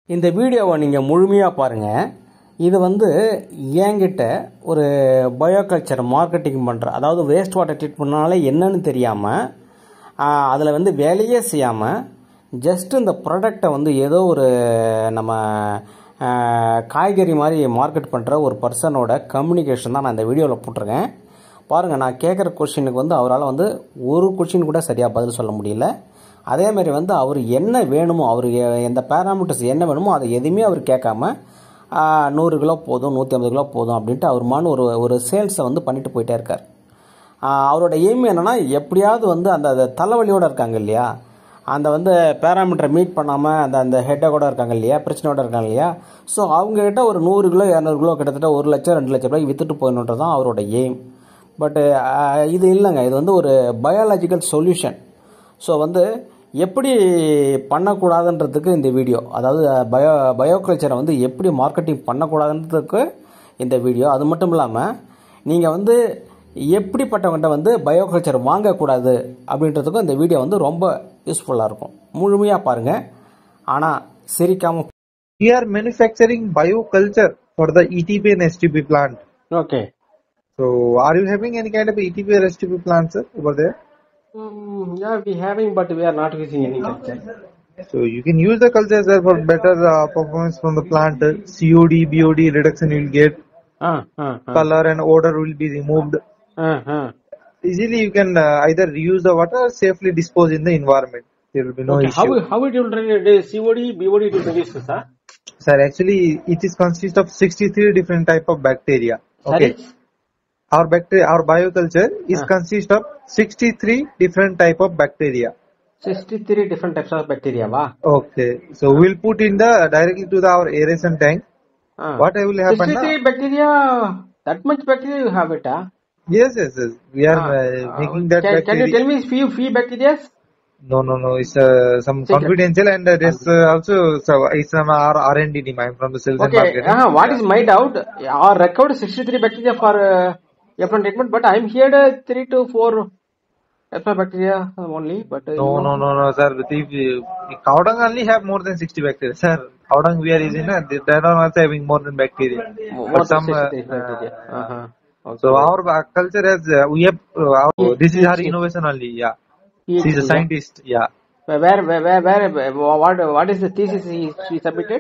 இந்த வீடியோவை நீங்கள் முழுமையாக பாருங்கள் இது வந்து என்கிட்ட ஒரு பயோகல்ச்சர் மார்க்கெட்டிங் பண்ணுற அதாவது வேஸ்ட் வாட்டர் ட்ரீட்மெண்ட்னால என்னன்னு தெரியாமல் அதில் வந்து வேலையே செய்யாமல் ஜஸ்ட் இந்த ப்ராடக்டை வந்து ஏதோ ஒரு நம்ம ஆ, காய்கறி மாதிரி மார்க்கெட் பண்ணுற ஒரு பர்சனோட கம்யூனிகேஷன் தான் நான் இந்த வீடியோவில் போட்டிருக்கேன் பாருங்கள் நான் கேட்குற கொஷினுக்கு வந்து அவரால் வந்து ஒரு கொஷின் கூட சரியாக பதில் சொல்ல முடியல அதே மாதிரி வந்து அவர் என்ன வேணுமோ அவர் எந்த பேராமீட்டர்ஸ் என்ன வேணுமோ அதை எதுவுமே அவர் கேட்காம ஆ, நூறு கிலோ போதும் நூற்றி ஐம்பது கிலோ போதும் அப்படின்ட்டு அவர் மான்னு ஒரு ஒரு சேல்ஸை வந்து பண்ணிட்டு போயிட்டே இருக்கார் ஆ, அவரோட எய்ம் என்னன்னா எப்படியாவது வந்து அந்த அந்த தலைவலியோட இருக்காங்க இல்லையா அந்த வந்து பேராமீட்டரை மீட் பண்ணாமல் அந்த அந்த ஹெட்டை கூட இருக்காங்க இல்லையா பிரச்சனையோட இருக்காங்க இல்லையா ஸோ அவங்ககிட்ட ஒரு நூறு கிலோ இரநூறு கிலோ கிட்டத்தட்ட ஒரு லட்சம் ரெண்டு லட்சம் ரூபாய்க்கு வித்துட்டு போயணுன்றது தான் அவரோட எய்ம் பட்டு இது இல்லைங்க இது வந்து ஒரு பயாலஜிக்கல் சொல்யூஷன் ஸோ வந்து எப்படி பண்ணக்கூடாதுன்றதுக்கு இந்த வீடியோ அதாவது பயோ பயோகல்ச்சரை வந்து எப்படி மார்க்கெட்டிங் பண்ணக்கூடாதுன்றதுக்கு இந்த வீடியோ அது மட்டும் இல்லாமல் நீங்கள் வந்து எப்படிப்பட்டவங்கள்ட்ட வந்து பயோகல்ச்சர் வாங்கக்கூடாது அப்படின்றதுக்கும் இந்த வீடியோ வந்து ரொம்ப யூஸ்ஃபுல்லாக இருக்கும் முழுமையாக பாருங்கள் ஆனால் சிரிக்காமல் We are manufacturing bioculture for the ETP and STP plant. Okay So, are you having any kind of ETP or STP plant, sir, over there? yeah we having but we are not using any culture So, you can use the culture, sir, for better uh, performance from the plant. COD, BOD reduction you will get. Ah ah Color and odor will be removed. Ah ah Easily, you can uh, either reuse the water or safely dispose in the environment. There will be no Okay, issue. how how it will read COD BOD it will reduce sir Sir, actually, it is consist of 63 different type of bacteria. Okay. Sorry? Our bacteria, our bioculture is Ah. consist of 63 different type of bacteria. 63 different types of bacteria va Okay. So we'll put in the directly to the our aeration tank. Ah. What will happen 63 now? bacteria that much bacteria you have it ah Yes, yes, yes. We are Ah, uh, ah, making that can, can bacteria. you tell me few few bacteria No, no, no. It's uh, some Secret. confidential and uh, there's uh, also so it's some our R and D team. I'm from the sales and okay marketing. uh, what is my doubt our record 63 bacteria for uh, different treatment but i'm here uh, 3 to 4 types of bacteria only but uh, No, you no, no, no, sir. But if uh, Cowdung only have more than 60 bacteria, sir. Cowdung we are using, uh, they they are also having more than bacteria. more But than some, uh, 63 bacteria uh-huh. okay. So our uh, culture has uh, we have uh, our, Yes, this is yes, our yes. innovation only. Yeah, Yes, she's a yeah. scientist. Yeah, Where, where, where, where, where, what, what is the thesis he, she submitted?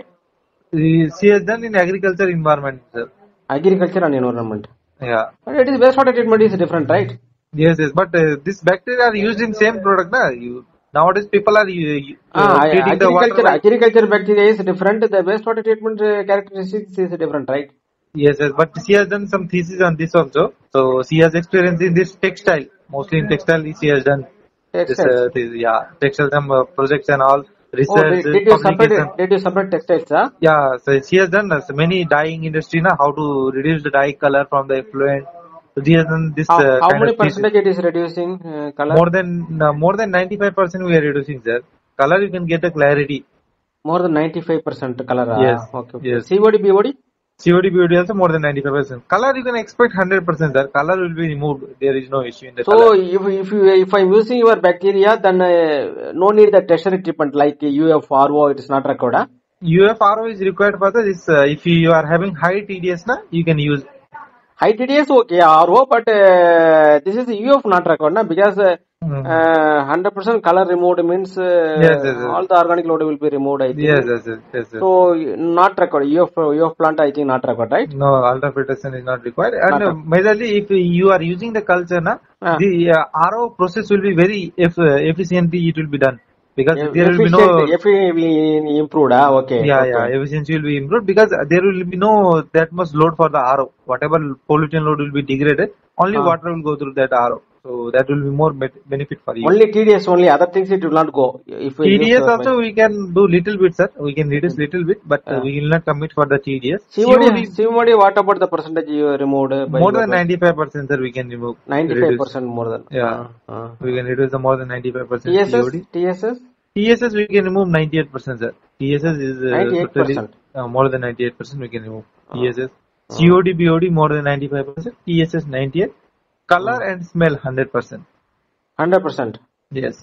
she she has done in agriculture environment. Sir. Agriculture and environment. Yeah, But it is wastewater treatment is different, right? yes, yes. But uh, this bacteria are used in same product. Na? You, nowadays people are uh, Ah, uh, treating the water. agriculture, like- agriculture bacteria is different. The wastewater treatment uh, characteristics is different, right? Yes, yes. But she has done some thesis on this also. So she has experience in this textile. Mostly in textile, she has done this. Textiles. Uh, this yeah, textile some uh, projects and all Oh, research. did, did you publication. separate, did you separate textiles, huh? Yeah, so she has done uh, many dyeing industry now how to reduce the dye color from the effluent. So she has done this How, uh, how kind many of thesis. percentage it is reducing uh, color? More than uh, more than 95% we are reducing sir. Color you can get a clarity. More than 95% color. ah. Yes, Okay. okay. yes. COD, BOD? COD BOD also more than 95%. Color you can expect 100% sir. Color will be removed. There is no issue in the So color. if if you if I'm using your bacteria, then uh, no need the tertiary treatment like UFRO. It is not required. Huh? UFRO is required for this. Uh, if you are having high TDS na, you can use. High TDS okay RO, but uh, this is UF not required na because uh, Mhm. uh, 100% color removed means uh, Yes, yes, yes. all the organic load will be removed. I think. Yes, yes, yes, yes. yes. So not required. UF UF plant I think not required, right? No, ultrafiltration is not required. And Not uh, majorly, if you are using the culture, na, Ah. the uh, RO process will be very eff- uh, efficiently. It will be done because Eff- there will be no. efficient- effi- we improved. Ah, okay. Yeah, okay. yeah, efficiency will be improved because there will be no that much load for the RO. Whatever pollutant load will be degraded, only Ah. water will go through that RO. So that will be more bet- benefit for you. Only TDS only. Other things it will not go. If we use TDS your- also we can do little bit, sir. We can reduce little bit, but uh, Ah. we will not commit for the TDS. COD, COD, what about the percentage you removed? By more your than 95% sir we can remove. 95 reduce. percent more than. Yeah. Uh, We can reduce the more than 95% TSS, COD. TSS, TSS we can remove 98% sir. TSS is uh, 98%. totally uh, more than 98% we can remove. TSS. COD, BOD more than 95%. TSS 98. Color and smell 100%. hundred percent. Yes.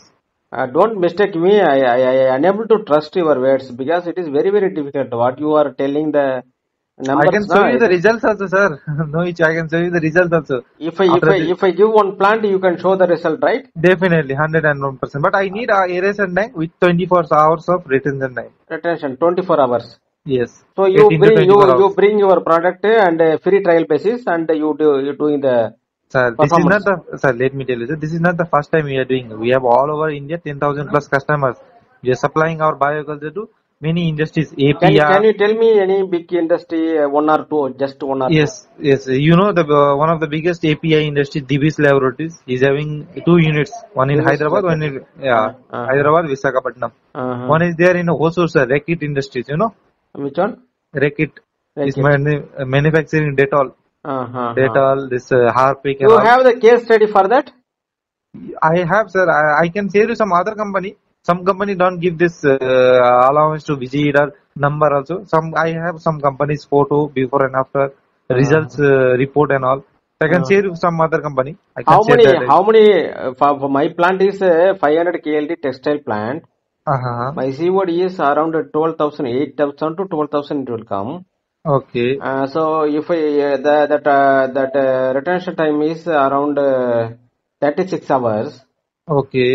Uh, don't mistake me. I, I, I unable to trust your words because it is very very difficult. What you are telling the I numbers. can show na, you it the is- results also, sir. no issue. I can show you the results also. if I if After I the- if I give one plant, you can show the result, right? Definitely, 101%. But I need a aeration tank with 24 hours of retention time. Retention 24 hours. Yes. So you 18 to bring you 24 you hours. bring your product and uh, free trial basis and you do you doing the Sir, this is not performance. the, sir, let me tell you, sir, this is not the first time we are doing. We have all over India 10,000 plus customers. We are supplying our bioculture to many industries, Can you, API. can you tell me any big industry uh, one or two just one or Yes, yes. You know the uh, one of the biggest API industry, Divis Laboratories, is having two units. One in Divis Hyderabad, one in yeah, Uh, uh, Hyderabad, Visakhapatnam. two? Uh-huh. One is there in Hosur, sir, Reckitt Industries. You know, Which one? Reckitt is Reckitt. manu- uh, manufacturing Dettol, Uh-huh. Dettol, this uh, Harpic and You all. have the case study for that? I have, sir. I, I can share you some other company. Some company don't give this uh, allowance to visit or number also. Some I have some companies photo before and after results uh, report and all. I can share you some other company. I can How share many? that. How many? Uh, for, for my plant is a 500 KLD textile plant. Uh-huh. My COD is around 12,000, 8,000 to 12,000 it will come. Okay. Uh, so if I, uh, the, that uh, that uh, retention time is around uh, 36 hours. Okay.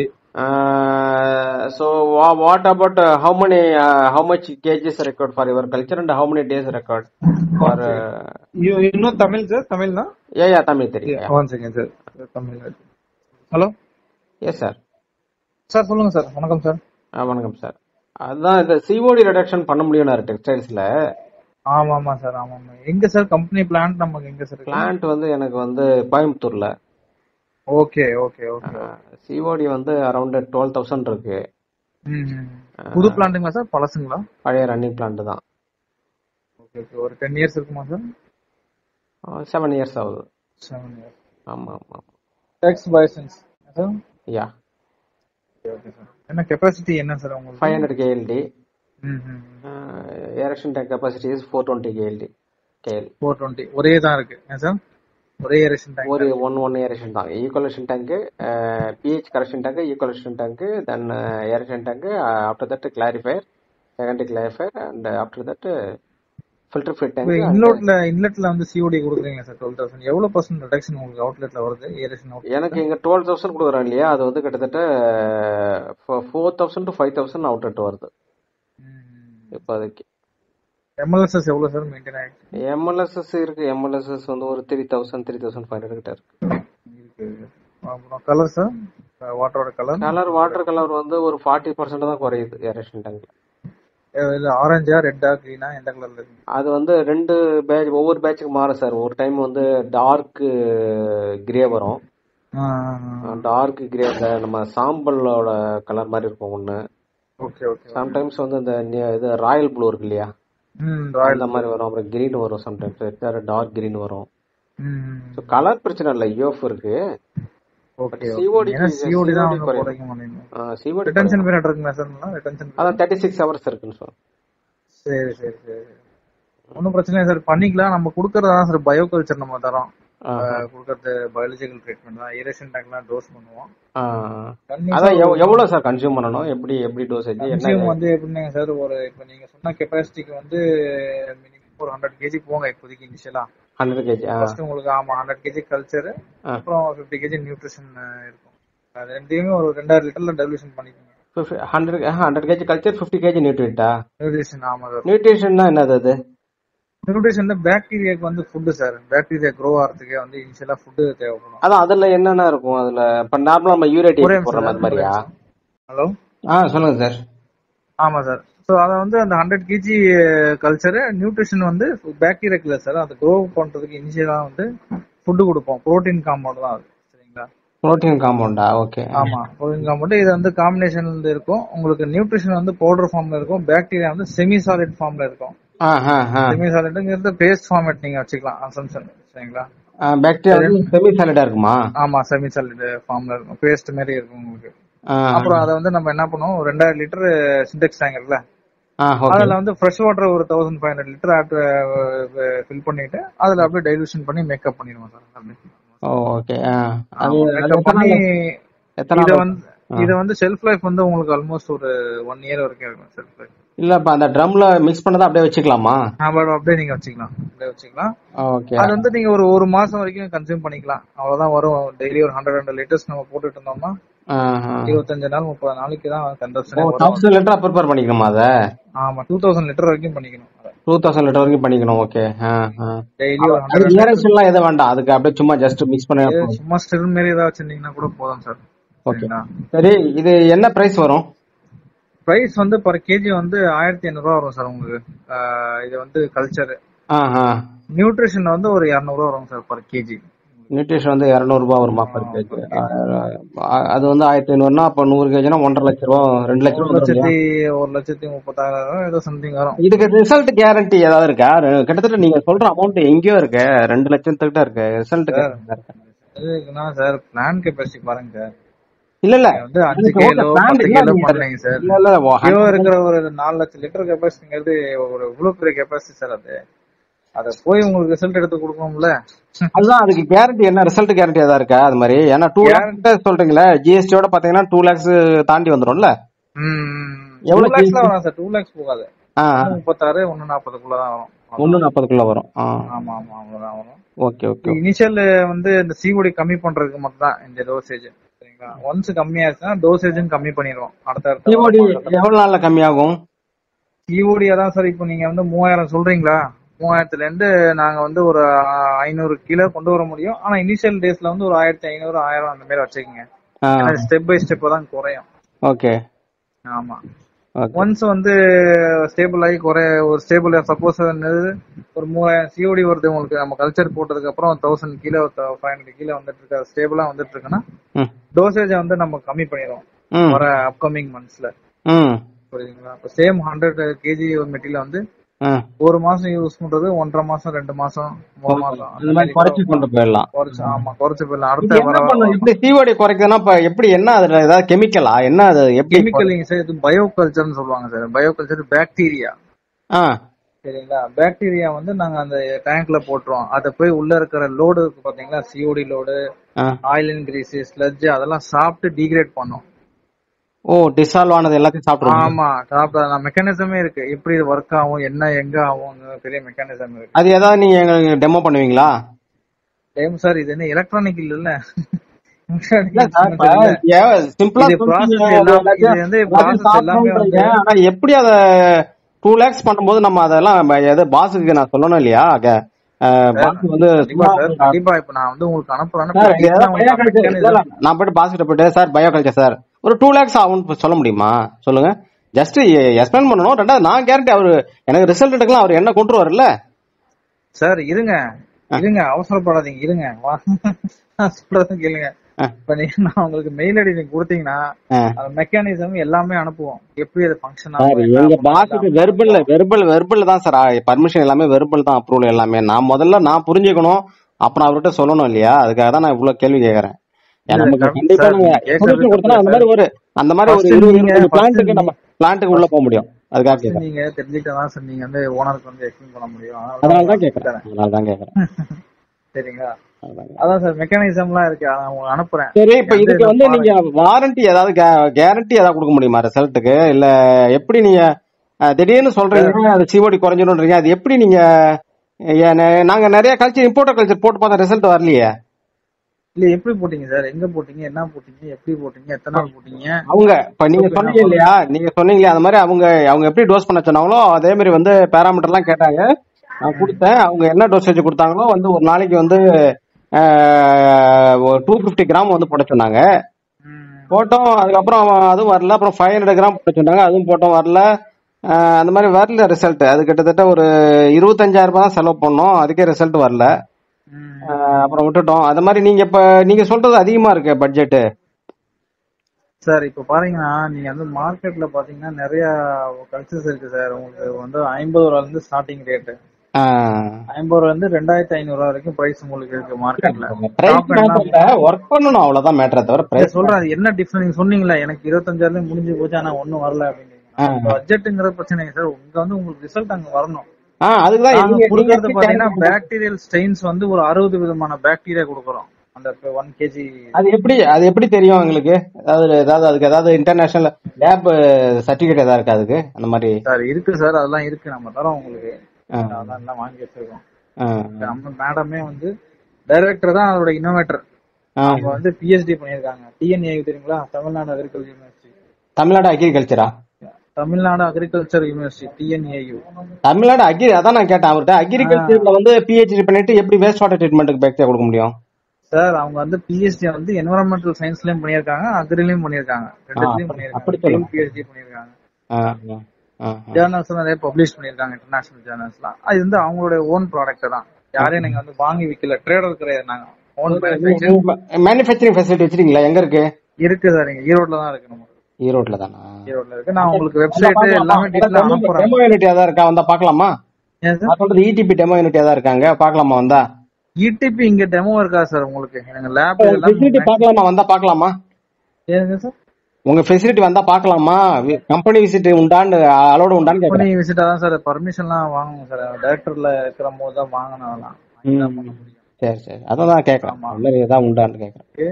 Uh, so wha- what about uh, how many uh, how much kgs record for your culture and how many days record for uh, You you know Tamil sir? Tamil na? yeah yeah Tamil தெரியும் Yeah. yeah. One second sir. Tamil. Hello yes sir sir சொல்லுங்க sir வணக்கம் sir ஆ, வணக்கம் sir அதான் இந்த COD reduction பண்ண முடியும் டெக்ஸ்டைல்ஸ்ல ஆமா ஆமா சார் ஆமா ஆமா எங்க சார் கம்பெனி பிளான்ட் நமக்கு எங்க சார் பிளான்ட் வந்து எனக்கு வந்து கோயம்புத்தூர்ல ஓகே ஓகே ஓகே சிஓடி வந்து அரௌண்ட் டுவெல் தௌசண்ட் இருக்கு புது பிளான்ட்டுங்களா சார் பழசுங்களா பழைய ரன்னிங் பிளான்ட் தான் ஓகே ஓகே ஒரு டென் இயர்ஸ் இருக்குமா சார் செவன் இயர்ஸ் ஆகுது செவன் இயர்ஸ் ஆமா ஆமா Tex biosciences sir yeah okay sir என்ன கெப்பாசிட்டி என்ன சார் உங்களுக்கு ஃபைவ் ஹண்ட்ரட் கேஎல்டி ம் ம் aeration tank capacity is four twenty KLD KL four twenty ஒரே தான் இருக்கு ஏன் சார் ஒரே எரேஷன் டேங்க் ஒரு ஒன் ஒன் ஏரேஷன் தான் equalization tank pH correction tank equalization tank then aeration tank after that clarifier secondary clarifier and after that filter feed tank இன்லெட்ல இன்லெட்ல வந்து சிஓடி கொடுக்குறீங்க சார் டுவெல் தௌசண்ட் எவ்வளவு percent reduction உங்களுக்கு அவுட்லெட்ல வருது ஏரேஷன் அவுட் எனக்கு இங்க டுவெல் தௌசண்ட் கொடுக்குறோம் இல்லையா அது வந்து கிட்டத்தட்ட four thousand to five thousand out வருது இப்போதைக்கு எம்எல்எஸ்எஸ் எவ்வளவு சார் மெயின்டைன் ஆயிடுச்சு எம்எல்எஸ்எஸ் இருக்கு எம்எல்எஸ்எஸ் வந்து ஒரு three thousand three thousand five hundred கிட்ட இருக்கு இருக்கு அப்புறம் கலர் சார் வாட்டரோட கலர் கலர் வாட்டர் கலர் வந்து ஒரு ஃபார்ட்டி பர்சன்ட் தான் குறையுது ஏரேஷன் டேங்க்ல இது ஆரஞ்சா ரெட்டா கிரீனா எந்த கலர்ல இருக்கு அது வந்து ரெண்டு பேட்ச் ஒவ்வொரு பேட்சுக்கு மாறும் சார் ஒரு டைம் வந்து டார்க் கிரே வரும் டார்க் கிரே நம்ம சாம்பலோட கலர் மாதிரி இருக்கும் ஒன்று ஓகே ஓகே சம்டைம்ஸ் வந்து இந்த நி- இது ராயல் ப்ளூ இருக்கு இல்லையா ம் ராயல் அந்த மாதிரி வரும் அப்புறம் கிரீன் வரும் சம்டைம்ஸ் டார்க் கிரீன் வரும் ம் ஸோ கலர் பிரச்சனை இல்லை யோஃப் இருக்கு ஓகே COD ஏன்னா க்கு சிஓடி தான் COD வந்து குறையும். குறைக்க மாட்டேங்குது சிவடி ரிட்டன்ஷன் பீரியட் இருக்குங்களா சார் ரிட்டன்ஷன் அதான் தேர்ட்டி சிக்ஸ் ஹவர்ஸ் இருக்குன்னு சார் சரி சரி சரி ஒன்றும் பிரச்சனை இல்லை சார் பண்ணிக்கலாம் நம்ம கொடுக்கறது தான் சார் பயோ கல்ச்சர் நம்ம தரோம் அஹ் கொடுக்கறது பயாலஜிக்கல் ட்ரீட்மெண்ட் தான் ஏரேஷன் டேங்க்லாம் டோஸ் பண்ணுவோம் தண்ணி அதான் எவ்- எவ்வளவு சார் கன்சியூம் பண்ணணும் எப்படி எப்படி டோசேஜ் கன்சியூம் என்ன வந்து எப்படிங்க சார் ஒரு இப்போ நீங்க சொன்ன கெப்பாசிட்டிக்கு வந்து மினிமம் ஒரு ஹண்ட்ரட் கேஜி போங்க இப்போதைக்கு இனிஷியலா ஹண்ட்ரட் கேஜி ஃபர்ஸ்ட் உங்களுக்கு ஆமா ஹண்ட்ரட் கேஜி கல்ச்சர் ஆ. அப்புறம் ஃபிஃப்டி கேஜி நியூட்ரிஷன் இருக்கும் அது ரெண்டையுமே ஒரு ரெண்டாயிரம் லிட்டர்ல டெலிவிஷன் பண்ணிக்கோங்க hundred hundred KG culture fifty KG நியூட்ரிட்டா நியூட்ரிஷன் ஆமா சார் நியூட்ரிஷன்னா என்னது அது நியூட்ரிஷன்ல பாக்டீரியாக்கு வந்து ஃபுட்டு சார் பாக்டீரியா க்ரோ ஆகிறதுக்கே வந்து இனிஷியலா ஃபுட்டு தேவைப்படும் அதான் அதுல என்னென்ன இருக்கும் அதுல இப்ப நார்மலா நம்ம யூரியா ஒரே டீ போடுற மாதிரி மாதிரியா ஹலோ ஆ சொல்லுங்க சார் ஆமா சார் ஸோ அதை வந்து அந்த ஹண்ட்ரட் கேஜி கல்ச்சர் நியூட்ரிஷன் வந்து பாக்டீரியாக்கு இல்லை சார் அதை க்ரோ பண்றதுக்கு இனிஷியலா வந்து ஃபுட்டு கொடுப்போம் புரோட்டீன் காம்பவுண்ட் தான் அது சரிங்களா புரோட்டீன் காம்பவுண்டா ஓகே ஆமா புரோட்டீன் காம்பவுண்ட் இது வந்து காம்பினேஷன் இருக்கும் உங்களுக்கு நியூட்ரிஷன் வந்து பவுடர் ஃபார்ம்ல இருக்கும் பாக்டீரியா வந்து செமி சாலிட் ஃபார்ம்ல இருக்கும் ஆ ஆ ஆ செமி சாலிட்ங்கிறது பேஸ்ட் ஃபார்மேட் நீங்க வச்சுக்கலாம் அசம்ஷன் சரிங்களா பாக்டீரியா வந்து செமி சாலிடா இருக்குமா ஆமா செமி சாலிட் ஃபார்ம்ல இருக்கும் பேஸ்ட் மாதிரி இருக்கும் உங்களுக்கு ஆ அப்புறம் அதை வந்து நம்ம என்ன பண்ணுவோம் ஒரு ரெண்டாயிரம் லிட்டர் சிண்டெக்ஸ் டேங்க் இருக்குல்ல ஆ ஓகே அதுல வந்து ஃப்ரெஷ் வாட்டர் ஒரு thousand five hundred litre fill பண்ணிட்டு அதுல அப்படியே டைலூஷன் பண்ணி மேக்கப் பண்ணிடுவோம் சார் ஓ ஓகே ஆ அது அது மேக்கப் எத்தனை பண்ணி நாள் எத்தனை இத நாள் வந்து இது வந்து ஷெல்ஃப் லைஃப் வந்து உங்களுக்கு ஆல்மோஸ்ட் ஒரு ஒன் இயர் வரைக்கும் இருக்கும் ஷெல்ஃப் லைஃப் இல்ல இப்ப அந்த ட்ரம்ல மிக்ஸ் பண்ணதை அப்படியே வச்சுக்கலாமா அப்படியே நீங்க வச்சுக்கலாம் அப்படியே வச்சுக்கலாம் ஓகே அது வந்து நீங்க ஒரு ஒரு மாசம் வரைக்கும் கன்சியூம் பண்ணிக்கலாம் அவ்வளவுதான் வரும் டெய்லி ஒரு ஹண்ட்ரட் ஹண்ட்ரட் லிட்டர்ஸ் நம்ம போட்டுட்டு இருந்தோம்னா இருபத்தஞ்சு நாள் முப்பது நாளைக்கு தான் கன்சப்ஷனே வரும் தௌசண்ட் லிட்டர் ப்ரிப்பேர் பண்ணிக்கணுமா அதை ஆமா டூ தௌசண்ட் லிட்டர் வரைக்கும் பண்ணிக்கணும் டூ தௌசண்ட் லிட்டர் வரைக்கும் பண்ணிக்கணும் ஓகே டெய்லி ஒரு அது ஹண்ட்ரட் ஏரேஷன் எல்லாம் எதுவும் வேண்டாம் அதுக்கு அப்படியே சும்மா ஜஸ்ட் மிக்ஸ் பண்ணி சும்மா ஸ்டில் மாரி ஏதாவது வச்சிருந்தீங்கன்னா கூட போதும் சார் ஓகே சரி இது என்ன பிரைஸ் வரும் பிரைஸ் வந்து பர் கேஜி வந்து ஆயிரத்தி ஐநூறு ரூபா வரும் சார் உங்களுக்கு ஆஹ் இது வந்து கல்ச்சர் ஆஹா நியூட்ரிஷன் வந்து ஒரு இரநூறு ரூபா வரும் சார் பர் கேஜி நியூட்ரிஷன் வந்து இரநூறுபா வருமா பர் கேஜி அது வந்து ஆயிரத்தி ஐநூறுனா அப்போ நூறு கேஜினா ஒன்றரை லட்ச ரூபா ரெண்டு லட்ச ஒரு ரூபா வரும் இல்லையா? லட்சத்தி ஒரு லட்சத்தி முப்பத்தாயிரம் ஏதோ சம்திங் வரும் இதுக்கு ரிசல்ட் கேரண்டி ஏதாவது இருக்கா ரெ- கிட்டத்தட்ட நீங்க சொல்ற அமௌண்ட் எங்கேயோ இருக்கு ரெண்டு லட்சத்துக்கிட்ட இருக்கு ரிசல்ட் இதுக்குன்னா சார் பிளான் கெப்பாசிட்டி பாருங்க சார் இல்ல இல்ல வந்து அஞ்சு கிலோ பத்து கிலோ பண்ணலைங்க சார் இல்ல இல்ல ஓ, கிலோ இருக்கிற ஒரு நாலு லட்சம் லிட்டர் கெப்பாசிட்டிங்கிறது ஒரு இவ்வளவு பெரிய கெப்பாசிட்டி சார் அது அத போய் உங்களுக்கு ரிசல்ட் எடுத்து கொடுக்கணும்ல அதுதான் அதுக்கு கேரண்டி என்ன ரிசல்ட் கேரண்டி ஏதாவது இருக்கா அது மாதிரி ஏன்னா டூ லேக்ஸ் சொல்றீங்களா ஜிஎஸ்டியோட பாத்தீங்கன்னா டூ லேக்ஸ் தாண்டி வந்துரும்ல டூ எவ்வளவு லேக்ஸ் வரும் சார் டூ லேக்ஸ் போகாது ஆ ஒண்ணு முப்பத்தாறு ஒன்னு நாற்பதுக்குள்ளதான் வரும் ஒன்னு நாற்பதுக்குள்ள வரும் ஆ ஆமா ஆமா அவ்வளவுதான் வரும் ஓகே ஓகே இனிஷியல் வந்து இந்த சிஓடி கம்மி பண்றதுக்கு மட்டும் தான் இந்த டோசேஜ் சரிங்களா ஒன்ஸ் கம்மியாச்சுன்னா டோசேஜும் கம்மி பண்ணிடுவோம் அடுத்த சிஓடி அடுத்த எவ்வளவு நாள்ல கம்மியாகும் சிஓடி அதான் சார் இப்போ நீங்க வந்து மூவாயிரம் சொல்றீங்களா மூவாயிரத்துல இருந்து நாங்க வந்து ஒரு ஐநூறு கிலோ கொண்டு வர முடியும் ஆனா இனிஷியல் டேஸ்ல வந்து ஒரு ஆயிரத்தி ஐநூறு ஆயிரம் அந்த மாதிரி வச்சுக்கோங்க ஸ்டெப் பை ஸ்டெப் தான் குறையும் ஓகே ஆமா ஓகே ஒன்ஸ் வந்து ஸ்டேபிள் ஆகி குறைய ஒரு ஸ்டேபிள் சப்போஸ் ஒரு மூவாயிரம் சிஓடி வருது உங்களுக்கு நம்ம கல்ச்சர் போட்டதுக்கு அப்புறம் thousand kilo five hundred kilo வந்துட்டு இருக்கு ஸ்டேபிளா வந்துட்டு இருக்குன்னா ம் டோசேஜ் வந்து நம்ம கம்மி பண்ணிடுவோம் ம் வர அப்கமிங் மந்த்ஸ்ல ம் புரியுதுங்களா இப்போ சேம் ஹண்ட்ரட் கேஜி மெட்டீரியல் வந்து ம் ஒரு மாசம் யூஸ் பண்றது ஒன்றரை மாசம் ரெண்டு மாசம் மூணு மாசம் அந்த மாதிரி குறைச்சு கொண்டு போயிடலாம் குறைச்சு ஆமா குறைச்சு போயிடலாம் இது அடுத்த என்ன வர பண்ணும் இப்படி சிஓடி குறைக்குதுன்னா இப்ப எப்படி என்ன அதுல ஏதாவது கெமிக்கலா என்ன அது எப்படி கெமிக்கல் சார் இது பயோ கல்ச்சர்னு சொல்லுவாங்க சார் பயோ கல்ச்சர் பாக்டீரியா ஆ சரிங்களா பாக்டீரியா வந்து நாங்க அந்த டேங்க்ல போட்டுருவோம் அதை போய் உள்ள இருக்கிற லோடு பாத்தீங்களா சிஓடி லோடு ஆ ஆயில் அண்ட் கிரீஸ் ஸ்லட்ஜ் அதெல்லாம் சாப்பிட்டு டீக்ரேட் பண்ணும் ஓ டிசால்வ் ஆனது எல்லாத்தையும் சாப்பிடுவோம் ஆமா சாப்பிட மெக்கானிசமே இருக்கு எப்படி இது ஒர்க் ஆகும் என்ன எங்க ஆகும் பெரிய மெக்கானிசம் இருக்கு அது ஏதாவது நீங்க எங்களுக்கு டெமோ பண்ணுவீங்களா டைம் சார் இது என்ன எலக்ட்ரானிக் இல்ல இல்ல சார் இப்ப சிம்பிளா இது process எல்லாம் இது வந்து process எல்லாமே வந்து ஆனா எப்படி அத டூ லேக்ஸ் பண்ணும்போது நம்ம அதெல்லாம் எது பாஸுக்கு நான் சொல்லணும் இல்லையா பாஸ் வந்து கண்டிப்பா சார் கண்டிப்பா இப்ப நான் வந்து உங்களுக்கு அனுப்புறேன் சார், இங்க ஏதாவது bio culture- இல்ல, இல்ல, நான் போயிட்டு பாஸ் கிட்ட போயிட்டு சார் பயோ கல்ச்சர் சார் ஒரு டூ லேக்ஸ் ஆகும்னு சொல்ல முடியுமா சொல்லுங்க ஜஸ்ட் எக்ஸ்பிளைன் பண்ணணும் ரெண்டாவது நான் கேரண்டி அவரு எனக்கு ரிசல்ட் எடுக்கலாம் அவர் என்ன கொண்டு வரல சார் இருங்க இருங்க அவசரப்படாதீங்க இருங்க வா. நான் சொல்றத கேளுங்க ஆ. இப்ப நீங்க நான் உங்களுக்கு மெயில் ஐடி நீங்க கொடுத்தீங்கன்னா ஆ. அந்த மெக்கானிசம் எல்லாமே அனுப்புவோம் எப்படி அது ஃபங்க்ஷன் சார் எங்க பாஸுக்கு வெர்பல் வெர்பல் வெர்பல் தான் சார் பர்மிஷன் எல்லாமே வெர்பல் தான் அப்ரூவல் எல்லாமே நான் முதல்ல நான் புரிஞ்சுக்கணும் அப்புறம் அவர்கிட்ட சொல்லணும் இல்லையா அதுக்காக தான் நான் இவ்வளவு கேள்வி கேக்குறேன் ஏன் நமக்கு சார், கண்டிப்பா நீங்க நீங்க கேக்குறது solution கொடுத்தா அந்த மாதிரி ஒரு அந்த மாதிரி ஒரு First இருபது நீங்க- இருபது first பிளான்ட்டுக்கு நீங்க- நம்ம பிளான்ட்டுக்கு உள்ள போக முடியும் அதுக்காக கேக்குறேன் நீங்க தெரிஞ்சுக்கிட்டதான் சார் நீங்க வந்து ஓனருக்கு வந்து எக்ஸ்பிளைன் பண்ண முடியும் அதனால தான் கேக்குறேன் அதனால தான் கேக்குறேன் சரிங்களா அதான். அதான் சார் மெக்கானிசம்லாம் இருக்கு அதை நான் உங்களுக்கு அனுப்புறேன் சரி இப்ப வந்து இதுக்கு இதை வந்து பாருங்க. நீங்க வாரண்டி ஏதாவது கேரண்டி ஏதாவது கொடுக்க முடியுமா ரிசல்ட்டுக்கு இல்ல எப்படி நீங்க அஹ், திடீர்னு சொல்றீங்க அது சிஓடி குறைஞ்சிடும்ன்றீங்க அது எப்படி நீங்க ஏன் நாங்க நிறைய கல்ச்சர் இம்போர்ட்டர் கல்ச்சர் போட்டு பார்த்தா ரிசல்ட் வரலையே இல்ல எப்படி போட்டீங்க சார் எங்க போட்டீங்க என்ன போட்டீங்க எப்படி போட்டீங்க எத்தனை நாள் போட்டீங்க அவங்க இப்ப நீங்க சொன்னீங்க இல்லையா நீங்க சொன்னீங்க அது மாதிரி அவங்க அவங்க எப்படி டோஸ் பண்ண சொன்னாங்களோ அதே மாதிரி வந்து பேராமீட்டர் எல்லாம் கேட்டாங்க நான் கொடுத்தேன் அவங்க என்ன டோசேஜ் கொடுத்தாங்களோ வந்து ஒரு நாளைக்கு வந்து டூ பிப்டி கிராம் வந்து போட சொன்னாங்க ம். போட்டோம் அதுக்கப்புறம் அதுவும் வரல அப்புறம் ஃபைவ் ஹண்ட்ரட் கிராம் போட சொன்னாங்க அதுவும் போட்டோம் வரல அஹ் அந்த மாதிரி வரல ரிசல்ட் அது கிட்டத்தட்ட ஒரு இருபத்தஞ்சாயிரம் ரூபாய் தான் செலவு பண்ணோம் அதுக்கே ரிசல்ட் வரல ம். அஹ் அப்புறம் விட்டுட்டோம் அது மாதிரி நீங்க இப்ப நீங்க சொல்றது அதிகமா இருக்கு பட்ஜெட் சார் இப்ப பாத்தீங்கன்னா நீங்க வந்து மார்க்கெட்ல பாத்தீங்கன்னா நிறைய கல்ச்சர்ஸ் இருக்கு சார் உங்களுக்கு வந்து ஐம்பது ரூபால இருந்து ஸ்டார்டிங் ரேட் ஐம்பது ரூபால இருந்து ரெண்டாயிரத்தி ஐநூறு ரூபா வரைக்கும் பிரைஸ் உங்களுக்கு இருக்கு மார்க்கெட்ல ஒர்க் பண்ணணும் அவ்வளவுதான் மேட்டரை தவிர பிரைஸ் சொல்றேன் அது என்ன டிஃபரன்ஸ் நீங்க சொன்னீங்களா எனக்கு இருபத்தஞ்சாயிரம் முடிஞ்சு போச்சு ஆனா ஒண்ணும் வரல ஆ. அப்படின்னு பட்ஜெட்டுங்கிற பிரச்சனை சார் உங்க வந்து உங்களுக்கு ரிசல்ட் அங்க வரணும் ஆஹ் அதுக்குதான் நாங்க நீங்க- கொடுக்கறது நீங்க பாத்தீங்கன்னா எப்படி பாக்டீரியல் ஸ்டெயின்ஸ் வந்து ஒரு அறுபது விதமான பாக்டீரியா கொடுக்குறோம் அந்த ஒன் கேஜி அது எப்படி அது எப்படி தெரியும் எங்களுக்கு அதாவது ஏதாவது அதுக்கு ஏதாவது இன்டர்நேஷனல் லேப் சர்டிபிகேட் ஏதாவது இருக்கா அதுக்கு அந்த மாதிரி சார் இருக்கு சார் அதெல்லாம் இருக்கு நம்ம தரோம் உங்களுக்கு ஆ. அதெல்லாம் எல்லாம் வாங்கி வச்சிருக்கோம் ஆ, நம்ம மேடமே வந்து டைரக்டர் தான் அதோட இன்னோவேட்டர் ஆ. அவங்க வந்து பிஹெச்டி பண்ணியிருக்காங்க டிஎன்ஏ தெரியுங்களா தமிழ்நாடு அக்ரிகல்ச்சர் யூனிவர்சிட்டி தமிழ்நாடு அக்ரிகல்ச்சரா தமிழ்நாடு அக்ரிகல்ச்சர் யூனிவர்சிட்டி டிஎன்ஏயு தமிழ்நாடு அக்ரி அதான் நான் கேட்டேன் அவர்கிட்ட அக்ரிகல்ச்சர்ல வந்து பிஹெச்டி பண்ணிட்டு எப்படி வேஸ்ட் வாட்டர் ட்ரீட்மெண்ட்டுக்கு பேக்டா கொடுக்க முடியும் சார் அவங்க வந்து பிஹெச்டி வந்து என்வரன்மெண்டல் சயின்ஸ்லயும் பண்ணியிருக்காங்க அக்ரிலயும் பண்ணியிருக்காங்க ரெண்டுலயும் அப்படி பண்ணியிருக்காங்க சொல்லுங்க. பிஹெச்டி பண்ணியிருக்காங்க ஆ, ஆ, ஆ, ஆ. ஜேர்னல்ஸ் நிறைய பப்ளிஷ் பண்ணியிருக்காங்க இன்டர்நேஷனல் ஜேர்னல்ஸ்லாம் அது வந்து அவங்களோட ஓன் ப்ராடக்ட் தான் யாரையும் நீங்க வந்து வாங்கி விக்கல ட்ரேடர் கிடையாது நாங்க ஓன் மேனுஃபேக்சர் மேனுஃபேக்சரிங் ஃபெசிலிட்டி வச்சிருக்கீங்களா எங்க இருக்கு இருக்கு சார் இங்க ஈரோட்ல தான் இருக்கு நமக்கு ஈரோட்ல தானா ஈரோட்ல இருக்கு நான் உங்களுக்கு வெப்சைட் எல்லாமே டீட்டெயில் அனுப்புறேன் டெமோ யூனிட் ஏதாவது இருக்கா வந்தா பாக்கலாமா ஏன் சார் நான் சொல்றது இடிபி டெமோ யூனிட் ஏதாவது இருக்காங்க பாக்கலாமா வந்தா இடிபி இங்க டெமோ இருக்கா சார் உங்களுக்கு எனக்கு லேப் ஃபெசிலிட்டி எல்லாம் பாக்கலாமா வந்தா பாக்கலாமா ஏங்க சார் உங்க ஃபெசிலிட்டி வந்தா பாக்கலாமா கம்பெனி விசிட் உண்டான்னு அலோட உண்டான்னு கேக்குறேன் கம்பெனி விசிட்டா தான் சார் பர்மிஷன்லாம் வாங்கணும் சார் டைரக்டர்ல இருக்கிற போது தான் வாங்கணும் அதெல்லாம் வாங்கிதான் பண்ண முடியும் சரி சரி அதான் தான் கேக்குறேன் ஆமா. அந்த மாதிரி ஏதாவது உண்டான்னு கேக்குறேன் Okay.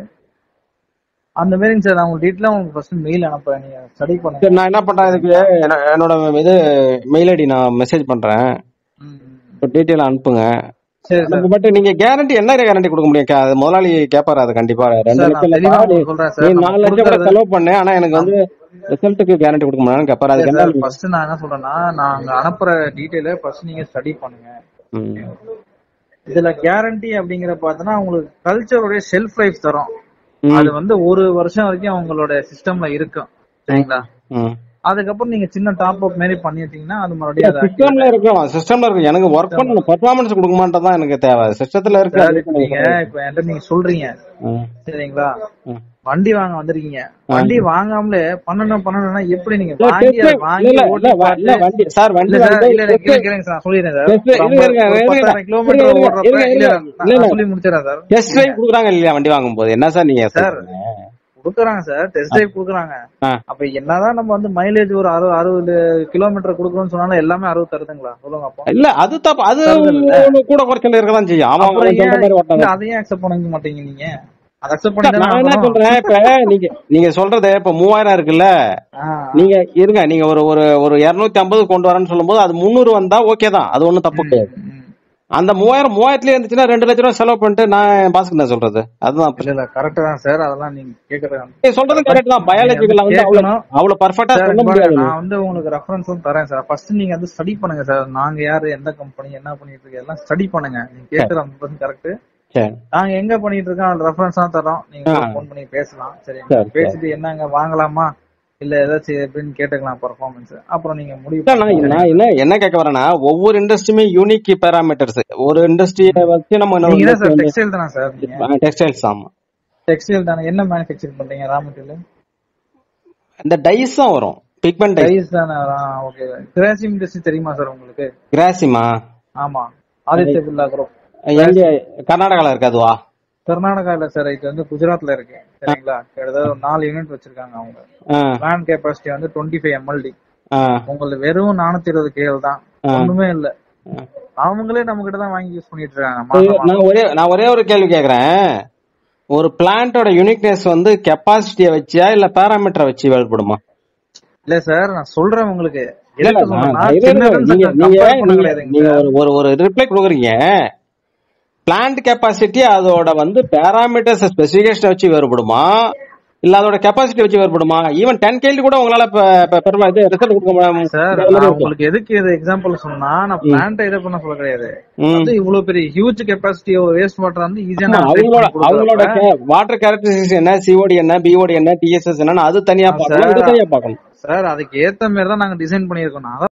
அந்த மாதிரிங்க சார் நான் உங்களுக்கு டீட்டெயிலாக உங்களுக்கு ஃபர்ஸ்ட் மெயில் அனுப்புறேன் நீங்க ஸ்டடி பண்ணுங்க சரி நான் என்ன பண்றேன் இதுக்கு என்ன- என்னோட இது மெயில் ஐடி நான் மெசேஜ் பண்றேன் ம், ம். டீட்டெயில் அனுப்புங்க சரி சார் எனக்கு மட்டும் நீங்க கேரண்டி என்ன கேரண்டி கொடுக்க முடியும் கே- அது முதலாளி கேட்பாரு அது கண்டிப்பா ரெண்டு சார், லட்சம் நான் தெளிவா இல்லப்பா, நீ- உங்களுக்கு சொல்றேன் நீ சார். நாலு நம்ம லட்சம் கூட கொடுக்கறது- செலவு பண்ணு ஆனா எனக்கு வந்து ரிசல்ட்டுக்கு கேரண்டி கொடுக்க முடியாது கேட்பாரு அதுக்கு என்ன ஃபர்ஸ்ட் நான் என்ன சொல்றேன்னா நாங்க அனுப்புற டீடைல ஃபர்ஸ்ட் நீங்க ஸ்டடி பண்ணுங்க ம். இதுல கேரண்டி அப்படிங்கிற பார்த்தோன்னா உங்களுக்கு கல்ச்சருடைய ஷெல்ஃப் லைஃப் தரும் ம். அது வந்து ஒரு வருஷம் வரைக்கும் அவங்களோட சிஸ்டம்ல இருக்கும் சரிங்களா ம். அதுக்கப்புறம் நீங்க சின்ன டாப் அப் மாதிரி பண்ணிட்டீங்கன்னா அது மறுபடியும் அது சிஸ்டம்ல இருக்கும் சிஸ்டம்ல இருக்கு எனக்கு ஒர்க் பண்ணணும் பெர்ஃபார்மன்ஸ் கொடுக்க மாட்டேன் எனக்கு தேவை சிஸ்டத்துல இருக்கு activate- அது இப்ப நீங்க இப்ப என்கிட்ட நீங்க சொல்றீங்க ம். சரிங்களா ம். வண்டி வாங்க வந்திருக்கீங்க வண்டி வாங்காமலே பண்ணணும் பண்ணணும்னா எப்படி நீங்க இல்ல, வாங்கி test அதை drive- வாங்கி இல்ல, ஓட்டி இல்ல, வ- இல்ல, பார்த்து- வண்டி சார் வண்டி இல்ல சார், வந்து இல்ல, இல்ல, test- கேளுங்க, கேளுங்க சார், நான் சொல்லிடுறேன் சார். Test- ஒரு இருங்க, ஐம்பது- இருங்க, ஒரு இருங்க, பத்தாயிரம் இருங்க, கிலோமீட்டர் இருங்க, ஓடுறப்ப- இருங்க, இல்ல, இருங்க, நான் இல்ல, நான் இல்ல. சொல்லி முடிச்சிடறேன் சார். டெஸ்ட் டிரைவ் குடுக்குறாங்க இல்லையா வண்டி வாங்கும் போது என்ன சார் நீங்க சார், சொல்றீங்க? கொடுக்குறாங்க சார் டெஸ்ட் டிரைவ் கொடுக்குறாங்க ஆ. அப்ப என்னதான் நம்ம வந்து மைலேஜ் ஒரு அறுபது அறுபது கிலோமீட்டர் கொடுக்கணும்னு சொன்னாலும் எல்லாமே அறுபது தருதுங்களா சொல்லுங்க அப்போ இல்ல அது தப்பு அது தருதுல்ல? ஒண்ணு கூட குறைச்சல் இருக்கதான் செய்யும் ஆமா அப்புறம் அவன் சொல்ற ஏன் மாதிரி இல்ல, ஓட்டாங்க அதையும் அக்செப்ட் பண்ணிக்க மாட்டீங்க நீங்க அதை அக்செப்ட் சார், பண்ணி நான் என்ன சொல்றேன் இப்ப நீங்க நீங்க சொல்றது இப்ப மூவாயிரம் இருக்குல்ல நீங்க இருங்க நீங்க ஒரு ஒரு ஒரு இருநூத்தி ஐம்பது கொண்டு வரேன்னு சொல்லும்போது அது முந்நூறு வந்தா ஓகே தான் அது ஒண்ணும் தப்பு கிடையாது அந்த மூவாயிரம் மூவாயிரத்துலயே இருந்துச்சுன்னா ரெண்டு லட்ச ரூபாய் செலவு பண்ணிட்டு நான் என் பாஸ்க்கு நான் சொல்றது அதுதான் இல்ல இல்ல கரெக்ட் தான் சார் அதெல்லாம் நீங்க கேக்குறது நீங்க சொல்றது கரெக்ட் தான் பயாலஜிக்கல வந்து அவ்வளவு கேட்கணும். அவ்வளவு பர்ஃபெக்டா சார், சொல்ல இங்க முடியாது பாருங்க, நான் வந்து உங்களுக்கு ரெஃபரன்ஸும் தரேன் சார் ஃபர்ஸ்ட் நீங்க வந்து ஸ்டடி பண்ணுங்க சார் நாங்க யாரு எந்த கம்பெனி என்ன பண்ணிட்டு இருக்கு எல்லாம் ஸ்டடி பண்ணுங்க நீங்க கேக்குற அந்த கரெக்ட் சரி நாங்க எங்க பண்ணிட்டு இருக்கோம் அந்த ரெஃபரன்ஸ் தான் தரோம் நீங்க ஆ. ஃபோன் பண்ணி பேசலாம் சரி, சரிங்களா சரி. பேசிட்டு என்னங்க வாங்கலாமா இல்ல ஏதாச்சும் எப்படின்னு கேட்டுக்கலாம் பர்ஃபார்மன்ஸ் அப்புறம் நீங்க முடிவு இல்ல, நான் பண்ணுங்க. நான் என்ன என்ன கேட்க வரேன்னா ஒவ்வொரு இண்டஸ்ட்ரியுமே யூனிக் பேராமீட்டர்ஸ் ஒரு இண்டஸ்ட்ரியை வச்சு நம்ம நீங்க என்ன சார் டெக்ஸ்டைல் தானே சார் நீங்க டெக்ஸ்டைல்ஸ் ஆமா டெக்ஸ்டைல் தானே என்ன மேனுஃபேக்சர் பண்றீங்க ரா மெட்டீரியல் இந்த டைஸ் தான் வரும் பிக்மெண்ட் டைஸ் டைஸ் தானே ஓகே கிராசிம் இண்டஸ்ட்ரி தெரியுமா சார் உங்களுக்கு கிராசிமா ஆமா ஆதித்ய பிர்லா குரூப் எங்க கர்நாடகால இருக்கு அதுவா கர்நாடகால சார் இது வந்து குஜராத்ல இருக்கு சரிங்களா கிட்டத்தட்ட ஒரு நாலு யூனிட் வச்சிருக்காங்க அவங்க ஆ, பிளான் கெப்பாசிட்டி வந்து டுவெண்ட்டி ஃபைவ் எம்எல்டி ஆ, உங்களுக்கு வெறும் நானூத்தி இருபது கேள் தான் ஆ. ஒண்ணுமே இல்ல ஆ. அவங்களே நம்ம கிட்ட தான் வாங்கி யூஸ் பண்ணிட்டு இருக்காங்க சரி, மாசம் மாசம். நான் ஒரே நான் ஒரே ஒரு கேள்வி கேக்குறேன் ஒரு பிளான்ட்டோட யூனிக்னஸ் வந்து கெப்பாசிட்டியை வச்சியா இல்ல பேராமீட்டரை வச்சு வேறுபடுமா இல்ல சார் நான் சொல்றேன் உங்களுக்கு இல்ல, இல்ல, எதுக்கு நான் சொல்றேன்னா, இது சின்ன இல்ல, நீங்க business நீங்க compare பண்ண நீங்க- கிடையாதுங்க நீங்க சார். ஒரு ஒரு ஒரு ரிப்ளை கொடுக்குறீங்க பிளான்ட் கெப்பாசிட்டி அதோட வந்து பேராமீட்டர்ஸ் ஸ்பெசிபிகேஷன் வச்சு வேறுபடுமா இல்ல அதோட கெப்பாசிட்டி வச்சு வேறுபடுமா ஈவன் டென் கேள்வி கூட உங்களால இப்ப- இப்ப பெருமா இது ரிசல்ட் கொடுக்க முடியாம சார் இந்த மாதிரி நான் இருக்கும். உங்களுக்கு எதுக்கு இது எக்ஸாம்பிள் சொன்னா நான் பிளான்ட் இதை பண்ண சொல்ல கிடையாது ம். வந்து இவ்வளவு பெரிய ஹியூஜ் கெப்பாசிட்டி ஒரு வேஸ்ட் வாட்டர் வந்து ஈஸியா ஆமா, அவங்களோட அவங்களோட வாட்டர் கேரக்டரிஸ்டிக்ஸ் என்ன சிஓடி என்ன பிஓடி என்ன டிஎஸ்எஸ் என்ன அது தனியா பார்க்கணும் இது தனியா பார்க்கணும் சார் அதுக்கு ஏத்த மாதிரி தான் நாங்க டிசைன் பண்ணிருக்கோம் நான்